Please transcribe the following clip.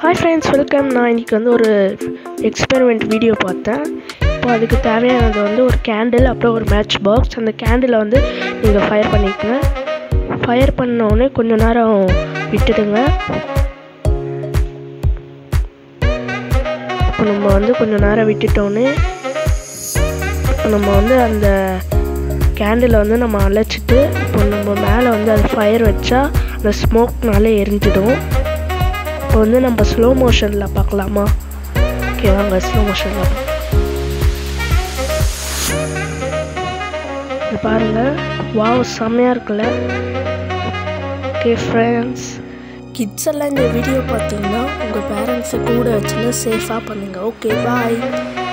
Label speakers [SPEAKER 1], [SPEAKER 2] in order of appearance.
[SPEAKER 1] hi friends welcome நான் இன்றைக்கி வந்து ஒரு எக்ஸ்பெரிமெண்ட் வீடியோ பார்த்தேன் இப்போ அதுக்கு தேவையானது வந்து ஒரு கேண்டில் அப்புறம் ஒரு மேட்ச் பாக்ஸ் அந்த கேண்டிலை வந்து நீங்கள் ஃபயர் பண்ணிக்கங்க ஃபயர் உடனே கொஞ்ச நேரம் விட்டுடுங்க இப்போ நம்ம வந்து கொஞ்ச நேரம் விட்டுட்டோன்னே இப்போ நம்ம வந்து அந்த கேண்டிலை வந்து நம்ம அழைச்சிட்டு இப்போ நம்ம மேலே வந்து அது ஃபயர் வச்சா அந்த ஸ்மோக்னாலே எரிஞ்சிடும் இப்போ வந்து நம்ம ஸ்லோ மோஷனில் பார்க்கலாமா ஓகே வாங்க ஸ்லோ மோஷனில் இது பாருங்கள் வாவ் செம்மையாக இருக்குல்ல ஓகே ஃப்ரெண்ட்ஸ் கிட்ஸ் எல்லாம் இந்த வீடியோ பார்த்தீங்கன்னா உங்கள் பேரண்ட்ஸை கூட வச்சுன்னு சேஃபாக பண்ணுங்கள் ஓகே பாய்